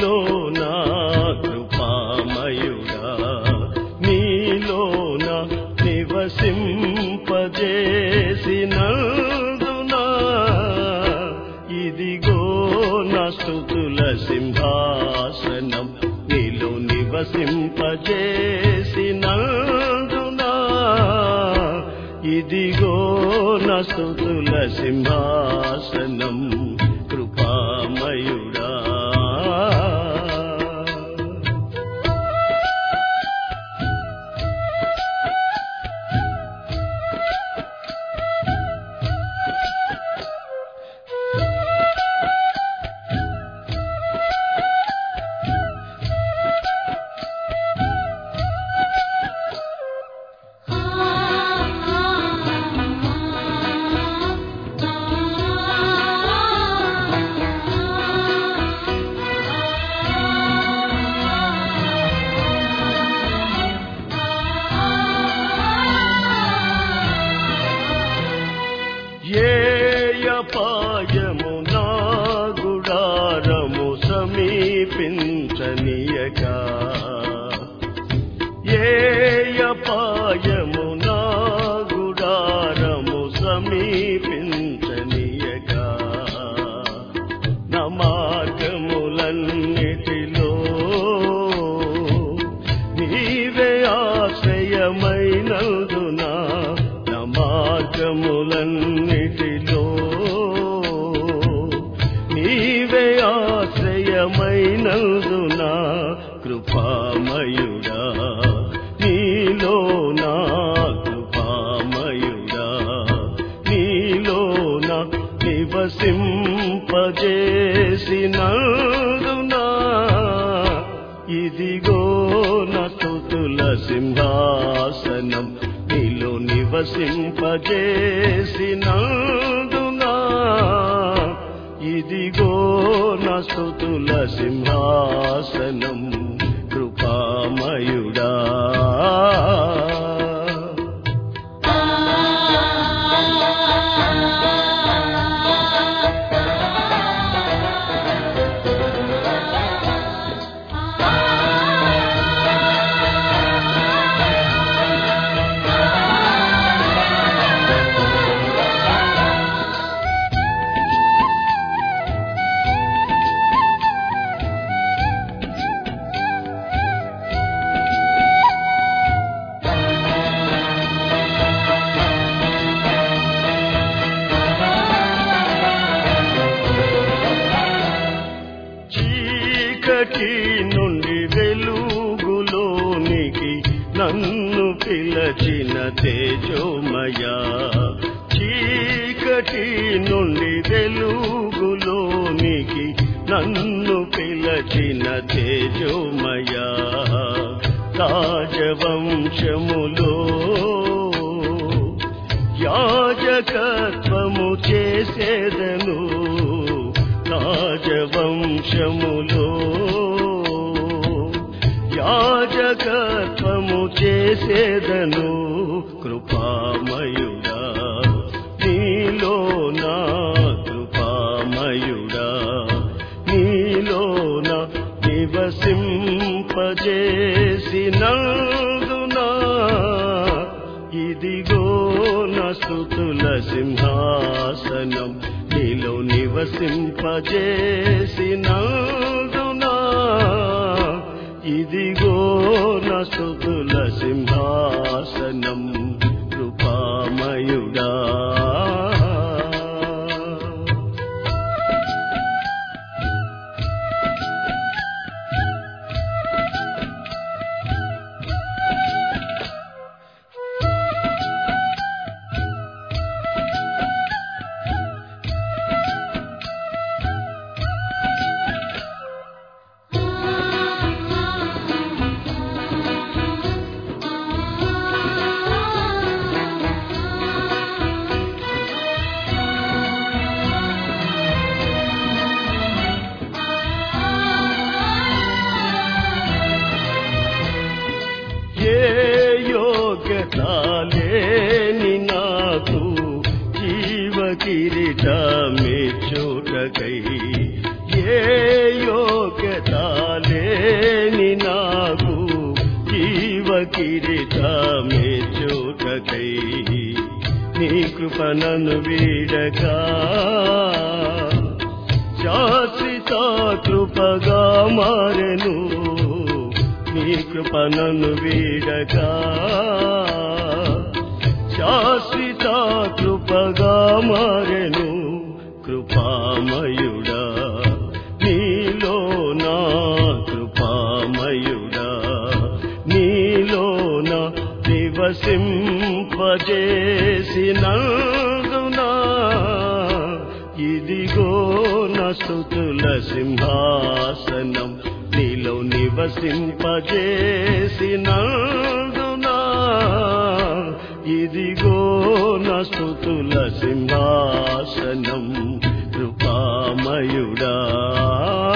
నీలో నా కృపామయుడా నీలో నా నివసింపజేసినందునా ఇదిగో నా స్తుతుల సింహాసనం నీలో నివసింపజేసినందునా ఇదిగో నా స్తుతుల సింహాసనం కృపామయుడా ఏయపాయము నా గుడారము సమీపించనీయక ఏయపాయము నా గుడారము సమీపించనీయక నా మార్గములన్నిటిలో నీవే ఆశ్రయమైనందున నా మార్గములన్నిటిలో నీవే ఆశ్రయమైనందున కృపామయుడా నీలో నా కృపామయుడా నీలో నా నివసింపజేసినందునా ఇదిగో నా స్తుతుల సింహాసనం నీలో నివసింపజేసినందునా ఇదిగో నా స్తుతుల సింహాసనం కృపామయుడా చీకటి నుండి వెలుగులోనికి నన్ను పిలచిన తేజోమయా చీకటి నుండి వెలుగులోనికి నన్ను పిలచిన తేజోమయా రాజవంశములో యాజకత్వము చేసేదను రాజవంశములో యాజకత్వము చేసేదను కృపామయుడా నీలో నా కృపామయుడా నీలో నా నివసింపజేసినందునా ఇదిగో నా స్తుతుల సింహాసనం నీలో నివసింపజేసినందునా ఇదిగో నా స్తుతుల సింహాసనం కృపామయుడా ఏ యోగ్యత లేని నాకు జీవ కిరీటమే చూటకై ఏ యోగ్యత కిరీటమే చూటకై నీ కృపణను వీడక శాశ్వత కృపగా మారెను నీ కృపణను వీడక శాశ్వత కృపగా మారెను కృపామయుడా నీలో నా కృపామయుడా నీలో నా దివసింపజేసినందునా ఇదిగో నా స్తుతుల సింహాసనం నీలో నివసింపజేసినందునా ఇదిగో నా స్తుతుల సింహాసనం కృపామయుడా